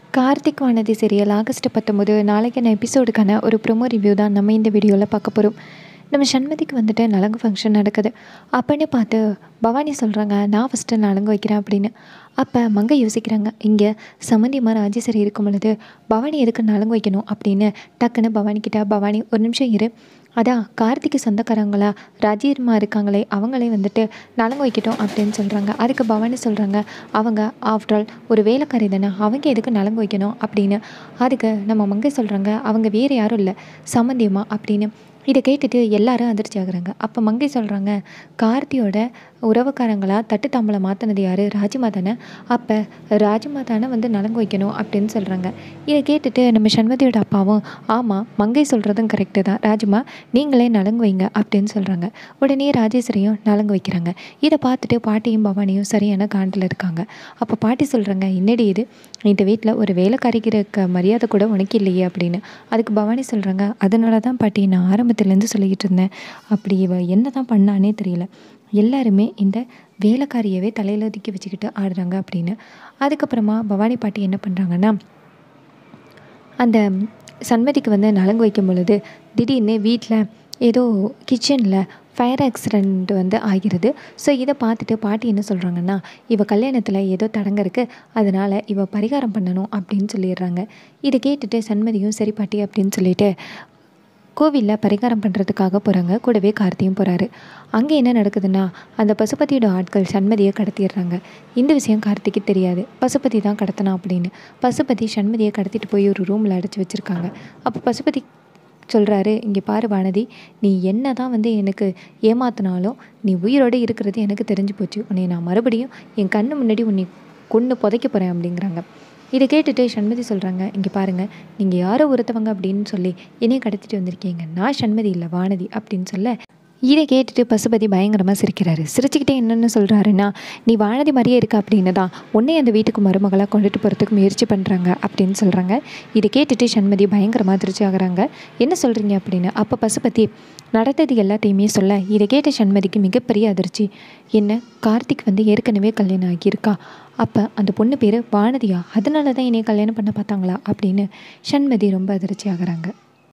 Karthik Vanathi serial August பத்தொம்போது நாளைக்கான எபிசோடுக்கான ஒரு ப்ரோமோ ரிவ்யூ தான் நம்ம இந்த வீடியோவில் பார்க்க போகிறோம் நம்ம சண்மதிக்கு வந்துட்டு நலங்கு ஃபங்க்ஷன் நடக்குது அப்படின்னு பார்த்து பவானி சொல்கிறாங்க நான் ஃபஸ்ட்டு நலங்கு வைக்கிறேன் அப்படின்னு அப்போ மங்கை யோசிக்கிறாங்க இங்கே சம்மந்தியமாக ராஜேஸ்வரி இருக்கும் பொழுது பவானி எதுக்கு நலங்கு வைக்கணும் அப்படின்னு டக்குன்னு பவானி கிட்ட பவானி ஒரு நிமிஷம் இரு அதான் கார்த்திக்கு சொந்தக்காரங்களா ராஜீர்மா இருக்காங்களே அவங்களே வந்துட்டு நலங்கு வைக்கட்டும் அப்படின்னு சொல்கிறாங்க அதுக்கு பவானி சொல்கிறாங்க அவங்க ஆஃப்டர் ஆல் ஒரு வேலைக்காரி தானே அவங்க எதுக்கு நலங்கு வைக்கணும் அப்படின்னு அதுக்கு நம்ம மங்கை சொல்கிறாங்க அவங்க வேறு யாரும் இல்லை சம்மந்தியமா அப்படின்னு இதை கேட்டுட்டு எல்லாரும் அதிர்ச்சி ஆகுறாங்க அப்போ மங்கை சொல்கிறாங்க கார்த்தியோட உறவுக்காரங்களா தட்டு தாம்பளை மாற்றினது யார் ராஜிமா தானே அப்போ ராஜிமா தானே வந்து நலங்கு வைக்கணும் அப்படின்னு சொல்கிறாங்க இதை கேட்டுட்டு நம்ம சண்மதியோட அப்பாவும் ஆமாம் மங்கை சொல்கிறதும் கரெக்டு தான் ராஜிமா நீங்களே நலங்கு வைங்க அப்படின்னு சொல்கிறாங்க உடனே ராஜேஸ்வரியும் நலங்கு வைக்கிறாங்க இதை பார்த்துட்டு பாட்டியும் பவானியும் சரியான காண்டில் இருக்காங்க அப்போ பாட்டி சொல்கிறாங்க என்னடி இது இந்த வீட்டில் ஒரு வேலைக்காரிக்கு இருக்க மரியாதை கூட உனக்கு இல்லையே அப்படின்னு அதுக்கு பவானி சொல்கிறாங்க அதனால தான் பாட்டி நான் ஆரம்பத்துலேருந்து சொல்லிக்கிட்டு இருந்தேன் அப்படி இவ என்ன தான் பண்ணானே தெரியல எல்லாருமே இந்த வேலைக்காரியவே தலையில் ஒதுக்கி வச்சுக்கிட்டு ஆடுறாங்க அப்படின்னு அதுக்கப்புறமா பவானி பாட்டி என்ன பண்ணுறாங்கன்னா அந்த சண்மதிக்கு வந்து நலங்கு வைக்கும் பொழுது திடீர்னு வீட்டில் ஏதோ கிச்சனில் ஃபயர் ஆக்சிடெண்ட் வந்து ஆகிறது ஸோ இதை பார்த்துட்டு பாட்டி என்ன சொல்கிறாங்கன்னா இவ கல்யாணத்தில் ஏதோ தடங்க இருக்குது அதனால் இவ பரிகாரம் பண்ணணும் அப்படின்னு சொல்லிடுறாங்க இதை கேட்டுட்டு சண்மதியும் சரி பாட்டி அப்படின்னு சொல்லிட்டு கோவிலில் பரிகாரம் பண்ணுறதுக்காக போகிறாங்க கூடவே கார்த்தியும் போகிறாரு அங்கே என்ன நடக்குதுன்னா அந்த பசுபதியோட ஆட்கள் சண்மதியை கடத்திடுறாங்க இந்த விஷயம் கார்த்திக்கு தெரியாது பசுபதி தான் கடத்தினா அப்படின்னு பசுபதி சண்மதியை கடத்திட்டு போய் ஒரு ரூமில் அடைச்சி வச்சுருக்காங்க அப்போ பசுபதி சொல்கிறாரு இங்கே பாரு வானதி நீ என்ன தான் வந்து எனக்கு ஏமாத்தினாலும் நீ உயிரோடு இருக்கிறது எனக்கு தெரிஞ்சு போச்சு உன்னை நான் மறுபடியும் என் கண்ணு முன்னாடி உன்னை கொன்று புதைக்க போகிறேன் அப்படிங்கிறாங்க இதை கேட்டுட்டு சண்மதி சொல்கிறாங்க இங்கே பாருங்கள் நீங்கள் யாரோ ஒருத்தவங்க அப்படின்னு சொல்லி என்னையும் கடத்திட்டு வந்திருக்கீங்க நான் சண்மதி இல்லை வானதி அப்படின்னு சொல்ல இதை கேட்டுட்டு பசுபதி பயங்கரமாக சிரிக்கிறாரு சிரிச்சுக்கிட்டே என்னென்னு சொல்கிறாருன்னா நீ வானதி மாதிரியே இருக்க அப்படின்னு தான் உன்னை அந்த வீட்டுக்கு மருமகளாக கொண்டுட்டு போகிறதுக்கு முயற்சி பண்ணுறாங்க அப்படின்னு சொல்கிறாங்க இதை கேட்டுட்டு சண்மதி பயங்கரமாக அதிர்ச்சி ஆகுறாங்க என்ன சொல்கிறீங்க அப்படின்னு அப்போ பசுபதி நடந்தது எல்லாத்தையுமே சொல்ல இதை கேட்ட சண்மதிக்கு மிகப்பெரிய அதிர்ச்சி என்ன கார்த்திக் வந்து ஏற்கனவே கல்யாணம் ஆகியிருக்கா அப்போ அந்த பொண்ணு பேர் வானதியா அதனால தான் என்னை கல்யாணம் பண்ண பார்த்தாங்களா அப்படின்னு சண்மதி ரொம்ப அதிர்ச்சி ஆகுறாங்க